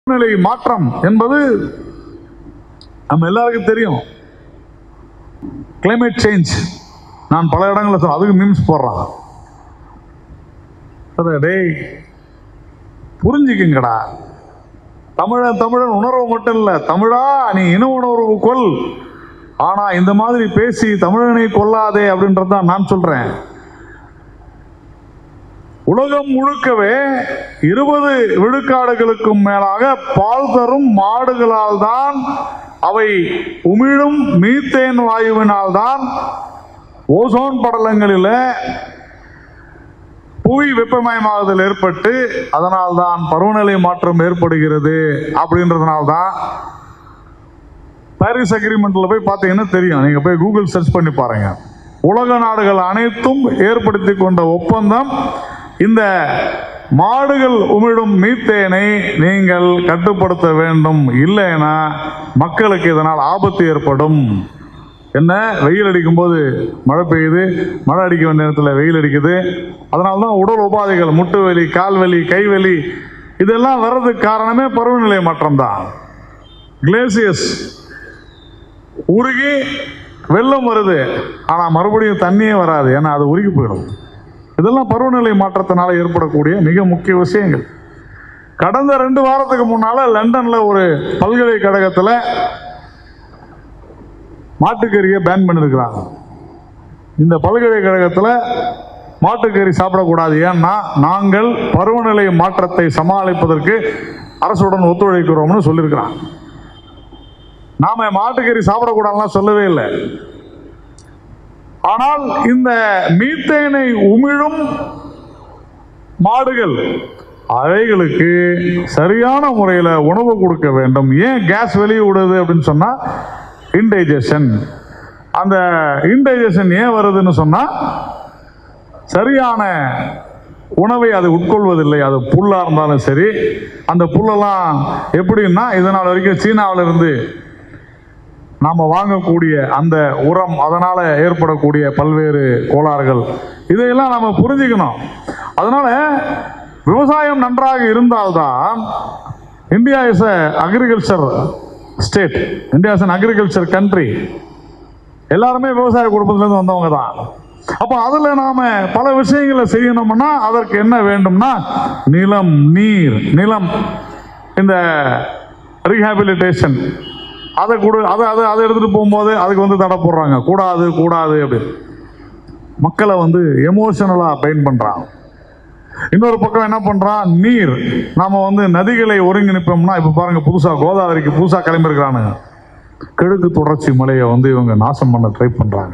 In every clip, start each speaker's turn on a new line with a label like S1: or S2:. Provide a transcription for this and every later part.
S1: நிலை மாற்றம் என்பது நம்ம எல்லாருக்கும் தெரியும் கிளைமேட் சேஞ்ச் நான் பல இடங்களில் சொல்ல அதுக்கு மீம்ஸ் போடுறான் அத டேய் புரிஞ்சுக்குங்கடா தமிழன் தமிழன் உணர்வு மட்டும் இல்லை தமிழா நீ இன உணர்வு கொள் ஆனா இந்த மாதிரி பேசி தமிழனை கொல்லாதே அப்படின்றது தான் நான் சொல்றேன் உலகம் முழுக்கவே இருபது விழுக்காடுகளுக்கும் மேலாக பால் தரும் மாடுகளால் தான் அவை உமிழும் மீத்தேன் வாயுவினால் தான் ஓசோன் படலங்களில் புவி வெப்பமயமாகுதல் ஏற்பட்டு அதனால் தான் பருவநிலை மாற்றம் ஏற்படுகிறது அப்படின்றதுனால தான் பாரிஸ் அக்ரிமெண்ட்ல போய் பார்த்தீங்கன்னா தெரியும் நீங்க போய் கூகுள் சர்ச் பண்ணி பாருங்க உலக நாடுகள் அனைத்தும் ஏற்படுத்தி கொண்ட ஒப்பந்தம் இந்த மாடுகள் உமிழும் மீத்தேனை நீங்கள் கட்டுப்படுத்த வேண்டும் இல்லைன்னா மக்களுக்கு இதனால் ஆபத்து ஏற்படும் என்ன வெயில் அடிக்கும் போது மழை பெய்யுது மழை அடிக்க வேண்டிய நேரத்தில் வெயில் அடிக்குது அதனால தான் உடல் உபாதைகள் முட்டு வலி கால் வலி கை வலி இதெல்லாம் வர்றதுக்கு காரணமே பருவநிலை மாற்றம் தான் கிளேசியஸ் உருகி வெள்ளம் வருது ஆனால் மறுபடியும் தண்ணியே வராது ஏன்னா அது உருகி போயிடும் இதெல்லாம் பருவநிலை மாற்றத்தினால ஏற்படக்கூடிய மிக முக்கிய விஷயங்கள் கடந்த ரெண்டு வாரத்துக்கு முன்னால லண்டன்ல ஒரு பல்கலைக்கழகத்தில் மாட்டுக்கறியை பேன் பண்ணிருக்கிறாங்க இந்த பல்கலைக்கழகத்தில் மாட்டுக்கறி சாப்பிடக்கூடாது ஏன்னா நாங்கள் பருவநிலை மாற்றத்தை சமாளிப்பதற்கு அரசுடன் ஒத்துழைக்கிறோம்னு சொல்லியிருக்கிறாங்க நாம மாட்டுக்கறி சாப்பிடக்கூடாதுலாம் சொல்லவே இல்லை ஆனால் இந்த மீத்தேனை உமிழும் மாடுகள் அவைகளுக்கு சரியான முறையில் உணவு கொடுக்க வேண்டும் ஏன் கேஸ் வெளியே விடுது அப்படின்னு சொன்னால் இன்டைஜஷன் அந்த இன்டைஜஷன் ஏன் வருதுன்னு சொன்னால் சரியான உணவை அது உட்கொள்வதில்லை அது புல்லாக இருந்தாலும் சரி அந்த புல்லெல்லாம் எப்படின்னா இதனால் வரைக்கும் சீனாவில இருந்து நாம் வாங்கக்கூடிய அந்த உரம் அதனால் ஏற்படக்கூடிய பல்வேறு கோளாறுகள் இதையெல்லாம் நம்ம புரிஞ்சுக்கணும் அதனால விவசாயம் நன்றாக இருந்தால்தான் India is a agriculture state India is an agriculture country எல்லாருமே விவசாய குடும்பத்திலேருந்து வந்தவங்க தான் அப்போ அதில் நாம் பல விஷயங்களை செய்யணும்னா அதற்கு என்ன வேண்டும்னா நிலம் நீர் நிலம் இந்த ரீஹாபிலிட்டேஷன் அதை கொடு அதை அதை அதை எடுத்துகிட்டு போகும்போது அதுக்கு வந்து தடை போடுறாங்க கூடாது கூடாது அப்படின்னு மக்களை வந்து எமோஷனலாக பெயின் பண்ணுறாங்க இன்னொரு பக்கம் என்ன பண்ணுறான் நீர் நாம் வந்து நதிகளை ஒருங்கிணைப்போம்னா இப்போ பாருங்கள் புதுசாக கோதாவரிக்கு புதுசாக கிளம்பியிருக்கிறானுங்க கிழக்கு தொடர்ச்சி மலையை வந்து இவங்க நாசம் பண்ண ட்ரை பண்ணுறாங்க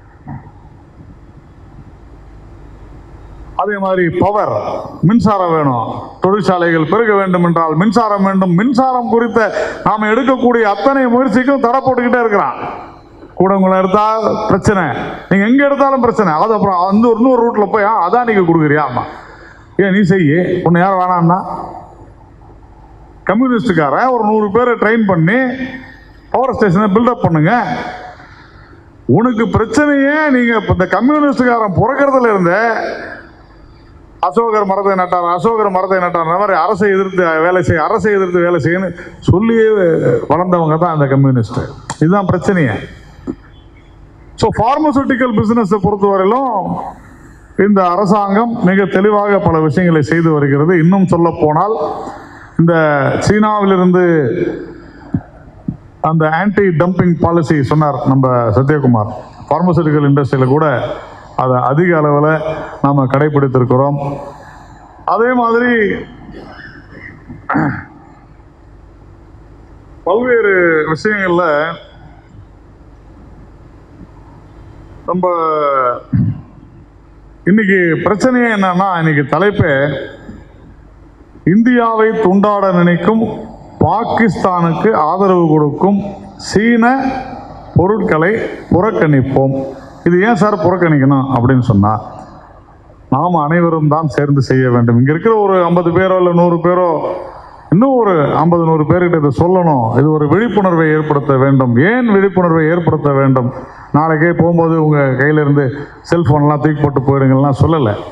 S1: அதே மாதிரி பவர் மின்சாரம் வேணும் தொழிற்சாலைகள் பெருக வேண்டும் என்றால் மின்சாரம் வேண்டும் மின்சாரம் குறித்த நாம் எடுக்கக்கூடிய அத்தனை முயற்சிக்கும் தடை போட்டுக்கிட்டே இருக்கிறான் கூடங்குளம் எடுத்தா பிரச்சனை நீங்க எங்க எடுத்தாலும் பிரச்சனை அது அப்புறம் அந்த ஒரு இன்னொரு ரூட்ல போய் "ஆ, அதான் நீங்க கொடுக்குறியா ஆமா ஏன் நீ செய்ய உன்னை யாரும் வேணாம்னா கம்யூனிஸ்டுக்காரன் ஒரு நூறு பேரை ட்ரெயின் பண்ணி பவர் ஸ்டேஷனை பில்டப் பண்ணுங்க உனக்கு பிரச்சனையே நீங்க இப்ப இந்த கம்யூனிஸ்டுக்காரன் பிறக்கிறதுல இருந்தே அசோகர் மரத்தை நட்டார் அசோகர் மரத்தை நட்டார் அந்த மாதிரி அரசை எதிர்த்து வேலை செய்ய அரசை எதிர்த்து வேலை செய்யணும் சொல்லியே வளர்ந்தவங்க தான் அந்த கம்யூனிஸ்ட் இதுதான் பிரச்சனையே ஸோ ஃபார்மசூட்டிக்கல் பிஸ்னஸை பொறுத்தவரையிலும் இந்த அரசாங்கம் மிக தெளிவாக பல விஷயங்களை செய்து வருகிறது இன்னும் சொல்ல போனால் இந்த சீனாவிலிருந்து அந்த ஆன்டி டம்பிங் பாலிசி சொன்னார் நம்ம சத்யகுமார் ஃபார்மசூட்டிக்கல் இண்டஸ்ட்ரியில் கூட அதை அதிக அளவில் நாம் கடைபிடித்திருக்கிறோம் அதே மாதிரி பல்வேறு விஷயங்களில் நம்ம இன்னைக்கு பிரச்சனையே என்னன்னா இன்னைக்கு தலைப்பே இந்தியாவை துண்டாட நினைக்கும் பாகிஸ்தானுக்கு ஆதரவு கொடுக்கும் சீன பொருட்களை புறக்கணிப்போம் இது ஏன் சார் புறக்கணிக்கணும் அப்படின்னு சொன்னா நாம் அனைவரும் தான் சேர்ந்து செய்ய வேண்டும் இங்க இருக்கிற ஒரு ஐம்பது பேரோ இல்லை நூறு பேரோ இன்னும் ஒரு ஐம்பது நூறு பேர்கிட்ட இதை சொல்லணும் இது ஒரு விழிப்புணர்வை ஏற்படுத்த வேண்டும் ஏன் விழிப்புணர்வை ஏற்படுத்த வேண்டும் நாளைக்கே போகும்போது உங்கள் கையில இருந்து செல்ஃபோன்லாம் தூக்கி போட்டு போயிடுங்கலாம் சொல்லலை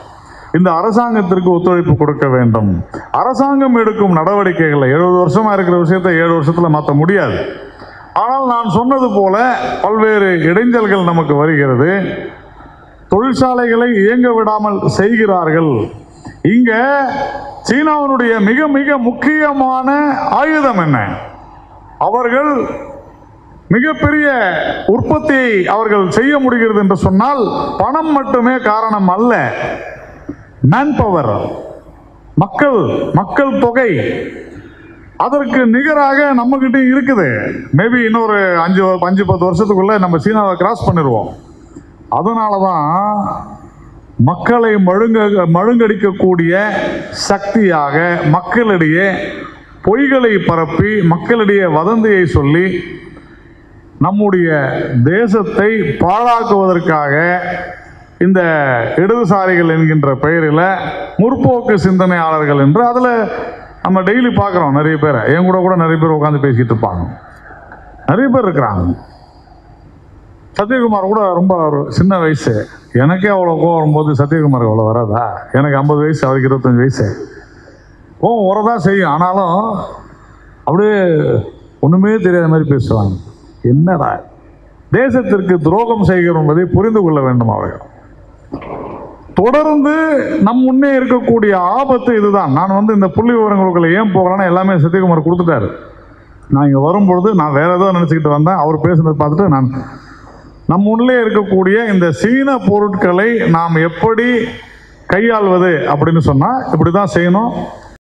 S1: இந்த அரசாங்கத்திற்கு ஒத்துழைப்பு கொடுக்க வேண்டும் அரசாங்கம் எடுக்கும் நடவடிக்கைகளை எழுபது வருஷமா இருக்கிற விஷயத்தை ஏழு வருஷத்துல மாற்ற முடியாது ஆனால் நான் சொன்னது போல பல்வேறு இடைஞ்சல்கள் நமக்கு வருகிறது தொழிற்சாலைகளை இயங்க விடாமல் செய்கிறார்கள் இங்க சீனாவினுடைய மிக மிக முக்கியமான ஆயுதம் என்ன அவர்கள் மிகப்பெரிய உற்பத்தியை அவர்கள் செய்ய முடிகிறது என்று சொன்னால் பணம் மட்டுமே காரணம் அல்ல மேன் பவர் மக்கள் மக்கள் தொகை அதற்கு நிகராக நம்மகிட்ட இருக்குது மேபி இன்னொரு அஞ்சு அஞ்சு பத்து வருஷத்துக்குள்ள நம்ம சீனாவை கிராஸ் பண்ணிடுவோம் அதனால தான் மக்களை மழுங்க மழுங்கடிக்கக்கூடிய சக்தியாக மக்களிடையே பொய்களை பரப்பி மக்களிடையே வதந்தியை சொல்லி நம்முடைய தேசத்தை பாழாக்குவதற்காக இந்த இடதுசாரிகள் என்கின்ற பெயரில் முற்போக்கு சிந்தனையாளர்கள் என்று அதில் நம்ம டெய்லி பார்க்குறோம் நிறைய பேரை என் கூட கூட நிறைய பேர் உட்காந்து பேசிக்கிட்டு இருப்பாங்க நிறைய பேர் இருக்கிறாங்க சத்யகுமார் கூட ரொம்ப ஒரு சின்ன வயசு எனக்கே அவ்வளோ கோவம் வரும்போது சத்யகுமார் அவ்வளோ வராதா எனக்கு ஐம்பது வயசு அவருக்கு இருபத்தஞ்சு வயசு கோவம் வரதான் செய்யும் ஆனாலும் அப்படியே ஒன்றுமே தெரியாத மாதிரி பேசுவாங்க என்னடா தேசத்திற்கு துரோகம் செய்கிறோம் என்பதை புரிந்து கொள்ள வேண்டும் அவர்கள் தொடர்ந்து நம் முன்னே இருக்கக்கூடிய ஆபத்து இதுதான் நான் வந்து இந்த புள்ளி விவரங்களுக்குள்ள ஏன் போகலான்னு எல்லாமே சத்யகுமார் கொடுத்துட்டாரு நான் இங்கே வரும்பொழுது நான் வேற ஏதோ நினச்சிக்கிட்டு வந்தேன் அவர் பேசுனதை பார்த்துட்டு நான் நம் முன்னே இருக்கக்கூடிய இந்த சீன பொருட்களை நாம் எப்படி கையாள்வது அப்படின்னு சொன்னால் இப்படி தான் செய்யணும்